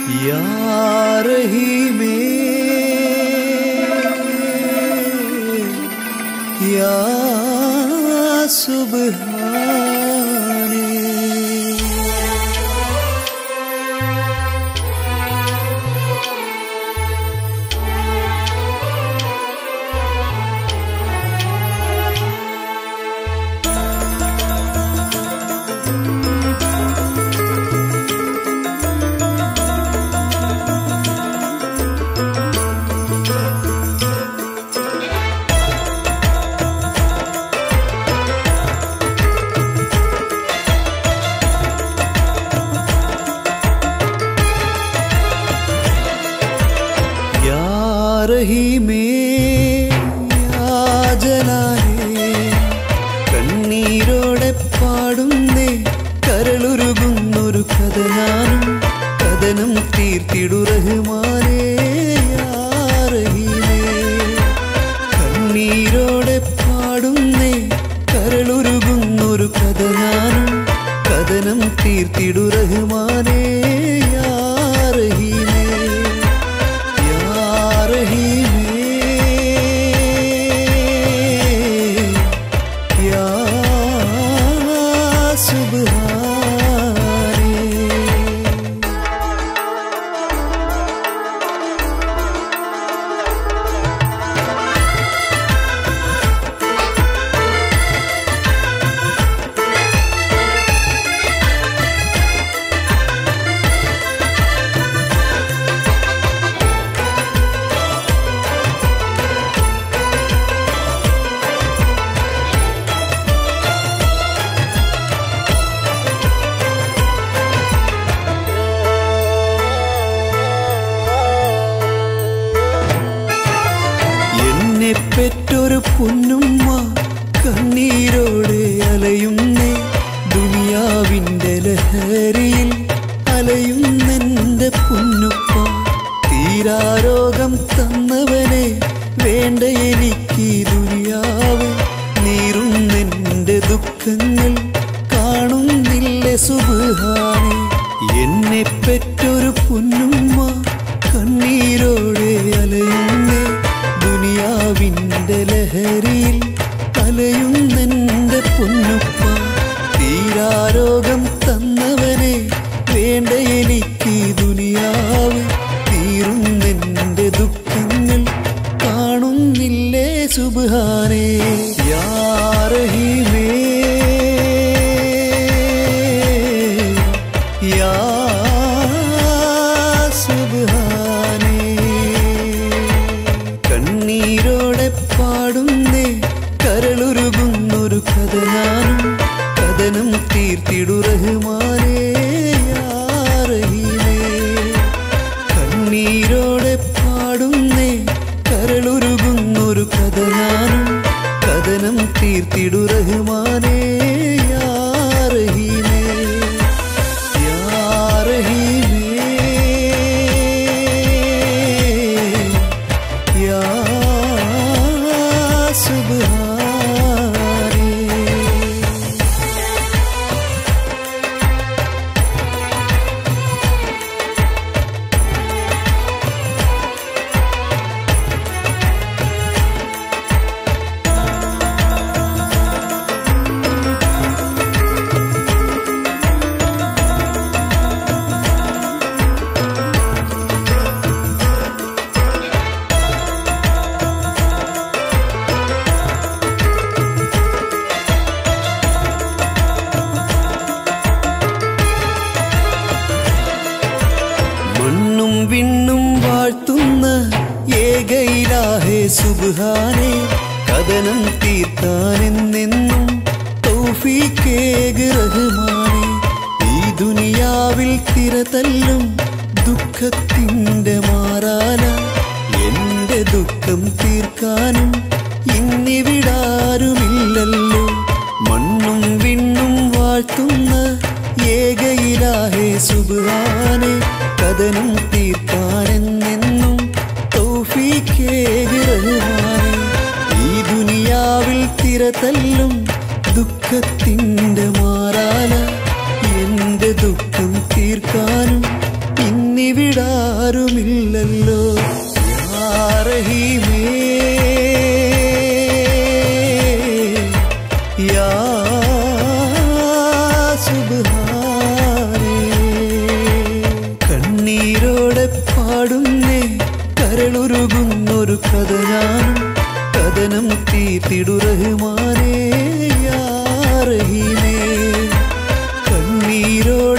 या रहीमे या सुबहाने या रहीമേ യാ ജലാലേ കണ്ണീരോടെ പാടുന്നേ കരളുരുകുന്നൊരു കഥ ഞാനും കഥനം തീർത്തിടു റഹ്മാനേ യാ റഹീമേ കണ്ണീരോടെ പാടുന്നേ കരളുരുകുന്നൊരു കഥ ഞാനും കഥനം തീർത്തിടു റഹ്മാനേ യാ റഹീമേ യാ റഹീമേ യാ സുബ്ഹാനേ എന്നെ പെറ്റൊരു പൊന്നുമ്മ കണ്ണീരോടെ അലയുന്നേ ദുനിയാവിൻ്റെ ലഹരിയിൽ അലയുന്നെന്റെ പൊന്നുപ്പ തീരാരോഗം തന്നവനെ വേണ്ട എനിക്ക് ഈ ദുനിയാവ് നീറുന്നെന്റെ ദുഃഖങ്ങൾ കാണുന്നില്ല സുബാനെ എന്നെ പെറ്റൊരു പൊന്നുമ്മ കണ്ണീരോടെ അലയുന്നേ ദുനിയാവിൻ്റെ ലഹരിയിൽ അലയുന്നെന്റെ പൊന്നുപ്പ തീരാരോഗം തന്നവനെ വേണ്ട എനിക്ക് ഈ ദുനിയാവ് തീരുന്നെന്റെ ദുഃഖങ്ങൾ കാണുന്നില്ലേ സുബാനേ യാ റഹീമേ യാ സുബ്ഹാനേ കണ്ണീരോടെ പാടുന്നേ കരളുരുകുന്നൊരു കഥ ഞാനും കഥനം തീർത്തിടു റഹ്മാനേ യാ റഹീമേ കണ്ണീരോടെ പാടുന്നേ കരളുരുകുന്നൊരു കഥ ഞാനും കഥനം തീർത്തിടു റഹ്മാനേ യാ റഹീമേ യാ റഹീമേ യാ സുബ്ഹാനേ മണ്ണും വിണ്ണും വാഴ്ത്തുന്ന ഏകയിലാഹേ സുബ്ഹാനെ കഥനം തീർത്താനെന്നെന്നും തൗഫീക്കേക് റഹ്മാനെ ഈ ദുനിയാവിൽ തിരതല്ലും ദുഃഖത്തിൻ്റെ മാറാല എന്റെ ദുഃഖം തീർക്കാനും ഇന്നിവിടാരുമില്ലല്ലോ മണ്ണും വിണ്ണും വാഴ്ത്തുന്ന ഏകയിലാഹേ സുബ്ഹാനെ കഥനം തീർക്കാനെന്നെന്നും തൗഫീക്കേക് റഹ്മാനെ ഈ ദുനിയാവിൽ തിരതല്ലും ദുഃഖത്തിൻ്റെ മാറാല എന്റെ ദുഃഖം തീർക്കാനും ഇന്ന് ഇന്നിവിടാരുമില്ലല്ലോ യാ റഹീമേ യാ സുബ്ഹാനേ കണ്ണീരോടെ പാടുന്നേ കരളുരുകുന്നൊരു കഥ ഞാനും കഥനം തീത്തിടു റഹ്മാനേ യാ റഹീമേ കണ്ണീരോടെ